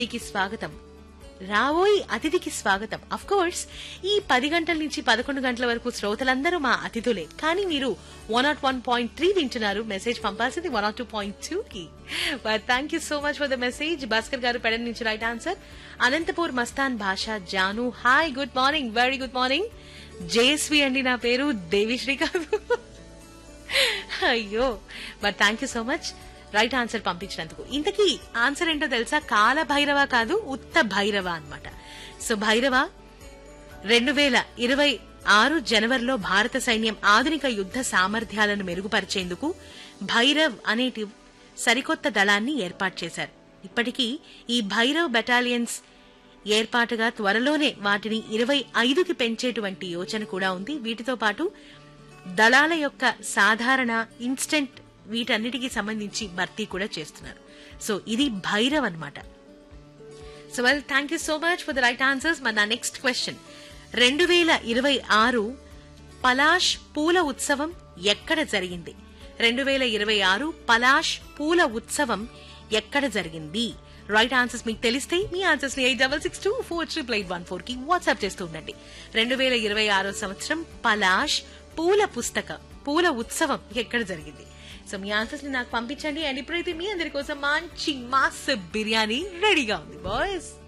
అతిథికి స్వాగతం రావోయి అతిథికి స్వాగతం అఫ్ కోర్స్ ఈ పది గంటల నుంచి పదకొండు గంటల వరకు శ్రోతలందరూ మా అతిథులే కానీ మీరు one nought one point three వింటున్నారు మెసేజ్ పంపాల్సింది one nought two point two కి but thank you so much for the message Bhaskar garu Pedana నుంచి right answer Anantapur Mastan Basha Janu hi good morning very good morning JSV అండి నా పేరు దేవిశ్రీ కాదు అయ్యో but thank you so much right answer పంపించినందుకు ఇంతకీ ఆన్సర్ ఏంటో తెలుసా కాల భైరవ కాదు ఉత్త భైరవ అన్నమాట సో భైరవ రెండు వేల ఇరవై ఆరు జనవరిలో భారత సైన్యం ఆధునిక యుద్ధ సామర్థ్యాలను మెరుగుపరిచేందుకు భైరవ్ అనేటి సరికొత్త దళాన్ని ఏర్పాటు చేశారు ఇప్పటికీ ఈ భైరవ్ బెటాలియన్స్ ఏర్పాటుగా త్వరలోనే వాటిని ఇరవై ఐదుకి పెంచేటువంటి యోచన కూడా ఉంది వీటితో పాటు దళాల యొక్క సాధారణ ఇన్స్టెంట్ వీటన్నిటికీ సంబంధించి భర్తీ కూడా చేస్తున్నారు సో ఇది భైరవ్ అన్నమాట so well thank you so much for the right answers మన నా నెక్స్ట్ క్వశ్చన్ రెండు వేల ఇరవై ఆరు పలాష్ పూల ఉత్సవం ఎక్కడ జరిగింది రెండు వేల ఇరవై ఆరు పలాష్ పూల ఉత్సవం ఎక్కడ జరిగింది రైట్ ఆన్సర్స్ మీకు తెలిస్తే మీ ఆన్సర్స్ ని eight double six two four triple eight one four కి వాట్సాప్ చేస్తూ ఉండండి రెండు వేల ఇరవై ఆరో సంవత్సరం పలాష్ పూల పుస్తక పూల ఉత్సవం ఎక్కడ జరిగింది సో మీ ఆన్సర్స్ ని నాకు పంపించండి అండ్ ఇప్పుడైతే మీ అందరి కోసం మంచి మాస్ బిర్యానీ రెడీగా ఉంది బాయ్స్